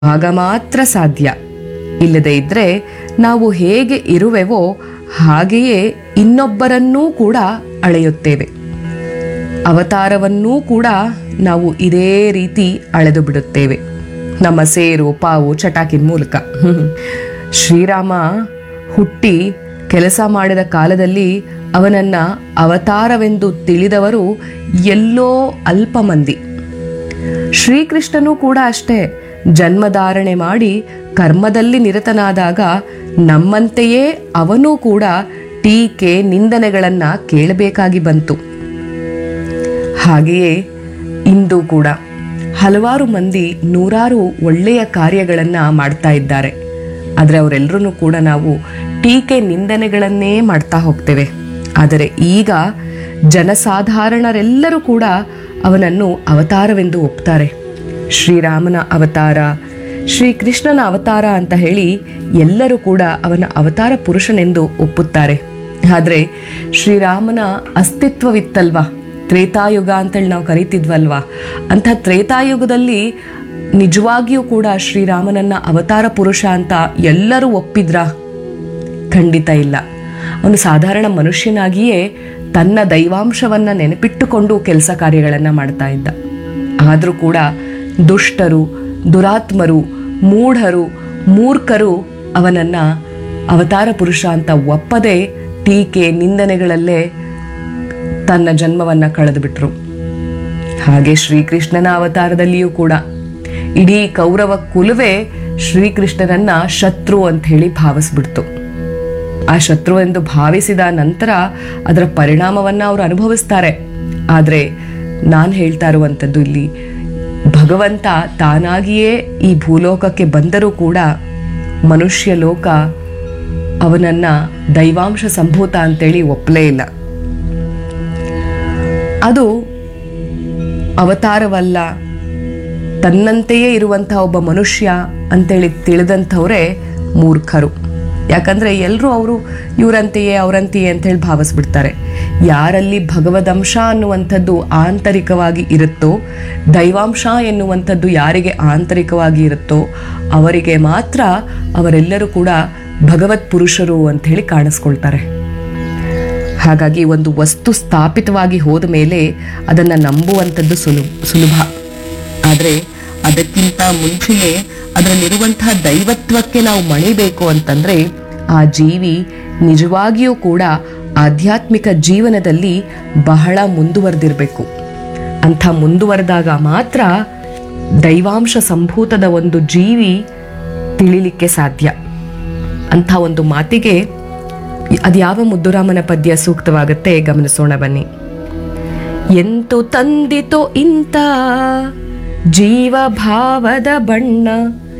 ಆಗ ಮಾತ್ರ ಸಾಧ್ಯ ಇಲ್ಲದೆ ಇದ್ರೆ ನಾವು ಹೇಗೆ ಇರುವೆವೋ ಹಾಗೆಯೇ ಇನ್ನೊಬ್ಬರನ್ನೂ ಕೂಡ ಅಳೆಯುತ್ತೇವೆ ಅವತಾರವನ್ನೂ ಕೂಡ ನಾವು ಇದೇ ರೀತಿ ಅಳೆದು ಬಿಡುತ್ತೇವೆ ನಮ್ಮ ಸೇರು ಪಾವು ಚಟಾಕಿನ ಮೂಲಕ ಶ್ರೀರಾಮ ಹುಟ್ಟಿ ಕೆಲಸ ಮಾಡಿದ ಕಾಲದಲ್ಲಿ ಅವನನ್ನ ಅವತಾರವೆಂದು ತಿಳಿದವರು ಎಲ್ಲೋ ಅಲ್ಪ ಮಂದಿ ಶ್ರೀಕೃಷ್ಣನೂ ಕೂಡ ಅಷ್ಟೇ ಜನ್ಮಧಾರಣೆ ಮಾಡಿ ಕರ್ಮದಲ್ಲಿ ನಿರತನಾದಾಗ ನಮ್ಮಂತೆಯೇ ಅವನೂ ಕೂಡ ಟೀಕೆ ನಿಂದನೆಗಳನ್ನ ಕೇಳಬೇಕಾಗಿ ಬಂತು ಹಾಗೆಯೇ ಇಂದು ಕೂಡ ಹಲವಾರು ಮಂದಿ ನೂರಾರು ಒಳ್ಳೆಯ ಕಾರ್ಯಗಳನ್ನ ಮಾಡ್ತಾ ಇದ್ದಾರೆ ಆದರೆ ಅವರೆಲ್ಲರೂ ಕೂಡ ನಾವು ಟೀಕೆ ನಿಂದನೆಗಳನ್ನೇ ಮಾಡ್ತಾ ಹೋಗ್ತೇವೆ ಆದರೆ ಈಗ ಜನಸಾಧಾರಣರೆಲ್ಲರೂ ಕೂಡ ಅವನನ್ನು ಅವತಾರವೆಂದು ಒಪ್ತಾರೆ ಶ್ರೀರಾಮನ ಅವತಾರ ಶ್ರೀಕೃಷ್ಣನ ಅವತಾರ ಅಂತ ಹೇಳಿ ಎಲ್ಲರೂ ಕೂಡ ಅವನ ಅವತಾರ ಪುರುಷನೆಂದು ಒಪ್ಪುತ್ತಾರೆ ಆದರೆ ಶ್ರೀರಾಮನ ಅಸ್ತಿತ್ವವಿತ್ತಲ್ವಾ ತ್ರೇತಾಯುಗ ಅಂತೇಳಿ ನಾವು ಕರಿತಿದ್ವಲ್ವಾ ಅಂಥ ತ್ರೇತಾಯುಗದಲ್ಲಿ ನಿಜವಾಗಿಯೂ ಕೂಡ ಶ್ರೀರಾಮನನ್ನ ಅವತಾರ ಪುರುಷ ಅಂತ ಎಲ್ಲರೂ ಒಪ್ಪಿದ್ರಾ ಖಂಡಿತ ಇಲ್ಲ ಅವನು ಸಾಧಾರಣ ಮನುಷ್ಯನಾಗಿಯೇ ತನ್ನ ದೈವಾಂಶವನ್ನ ನೆನಪಿಟ್ಟುಕೊಂಡು ಕೆಲಸ ಕಾರ್ಯಗಳನ್ನು ಮಾಡ್ತಾ ಇದ್ದ ಆದರೂ ಕೂಡ ದುಷ್ಟರು ದುರಾತ್ಮರು ಮೂಢರು ಮೂರ್ಖರು ಅವನನ್ನ ಅವತಾರ ಪುರುಷ ಅಂತ ಒಪ್ಪದೆ ಟೀಕೆ ನಿಂದನೆಗಳಲ್ಲೇ ತನ್ನ ಜನ್ಮವನ್ನ ಕಳೆದು ಬಿಟ್ರು ಹಾಗೆ ಶ್ರೀಕೃಷ್ಣನ ಅವತಾರದಲ್ಲಿಯೂ ಕೂಡ ಇಡೀ ಕೌರವ ಕುಲವೇ ಶ್ರೀಕೃಷ್ಣನನ್ನ ಶತ್ರು ಅಂತ ಹೇಳಿ ಭಾವಿಸ್ಬಿಡ್ತು ಆ ಶತ್ರು ಎಂದು ಭಾವಿಸಿದ ನಂತರ ಅದರ ಪರಿಣಾಮವನ್ನ ಅವರು ಅನುಭವಿಸ್ತಾರೆ ಆದರೆ ನಾನು ಹೇಳ್ತಾ ಇರುವಂಥದ್ದು ಇಲ್ಲಿ ಭಗವಂತ ತಾನಾಗಿಯೇ ಈ ಭೂಲೋಕಕ್ಕೆ ಬಂದರೂ ಕೂಡ ಮನುಷ್ಯ ಲೋಕ ಅವನನ್ನ ದೈವಾಂಶ ಸಂಭೂತ ಅಂತೇಳಿ ಒಪ್ಪಲೇ ಇಲ್ಲ ಅದು ಅವತಾರವಲ್ಲ ತನ್ನಂತೆಯೇ ಇರುವಂತಹ ಒಬ್ಬ ಮನುಷ್ಯ ಅಂತೇಳಿ ತಿಳಿದಂಥವರೇ ಮೂರ್ಖರು ಯಾಕಂದ್ರೆ ಎಲ್ಲರೂ ಅವರು ಇವರಂತೆಯೇ ಅವರಂತೆಯೇ ಅಂತೇಳಿ ಭಾವಿಸ್ಬಿಡ್ತಾರೆ ಯಾರಲ್ಲಿ ಭಗವದಂಶ ಅನ್ನುವಂಥದ್ದು ಆಂತರಿಕವಾಗಿ ಇರುತ್ತೋ ದೈವಾಂಶ ಎನ್ನುವಂಥದ್ದು ಯಾರಿಗೆ ಆಂತರಿಕವಾಗಿ ಇರುತ್ತೋ ಅವರಿಗೆ ಮಾತ್ರ ಅವರೆಲ್ಲರೂ ಕೂಡ ಭಗವತ್ ಪುರುಷರು ಅಂತ ಹೇಳಿ ಕಾಣಿಸ್ಕೊಳ್ತಾರೆ ಹಾಗಾಗಿ ಒಂದು ವಸ್ತು ಸ್ಥಾಪಿತವಾಗಿ ಹೋದ ಮೇಲೆ ಅದನ್ನು ನಂಬುವಂಥದ್ದು ಸುಲಭ ಸುಲಭ ಆದರೆ ಅದಕ್ಕಿಂತ ಮುಂಚೆಯೇ ಅದರಲ್ಲಿರುವಂತಹ ದೈವತ್ವಕ್ಕೆ ನಾವು ಮಣಿಬೇಕು ಅಂತಂದ್ರೆ ಆ ಜೀವಿ ನಿಜವಾಗಿಯೂ ಕೂಡ ಆಧ್ಯಾತ್ಮಿಕ ಜೀವನದಲ್ಲಿ ಬಹಳ ಮುಂದುವರೆದಿರಬೇಕು ಅಂಥ ಮುಂದುವರೆದಾಗ ಮಾತ್ರ ದೈವಾಂಶ ಸಂಭೂತದ ಒಂದು ಜೀವಿ ತಿಳಿಲಿಕ್ಕೆ ಸಾಧ್ಯ ಅಂಥ ಒಂದು ಮಾತಿಗೆ ಅದ್ಯಾವ ಮುದ್ದುರಾಮನ ಪದ್ಯ ಸೂಕ್ತವಾಗುತ್ತೆ ಗಮನಿಸೋಣ ಬನ್ನಿ ಎಂತು ತಂದಿತೋ ಇಂಥ ಜೀವ ಭಾವದ ಬಣ್ಣ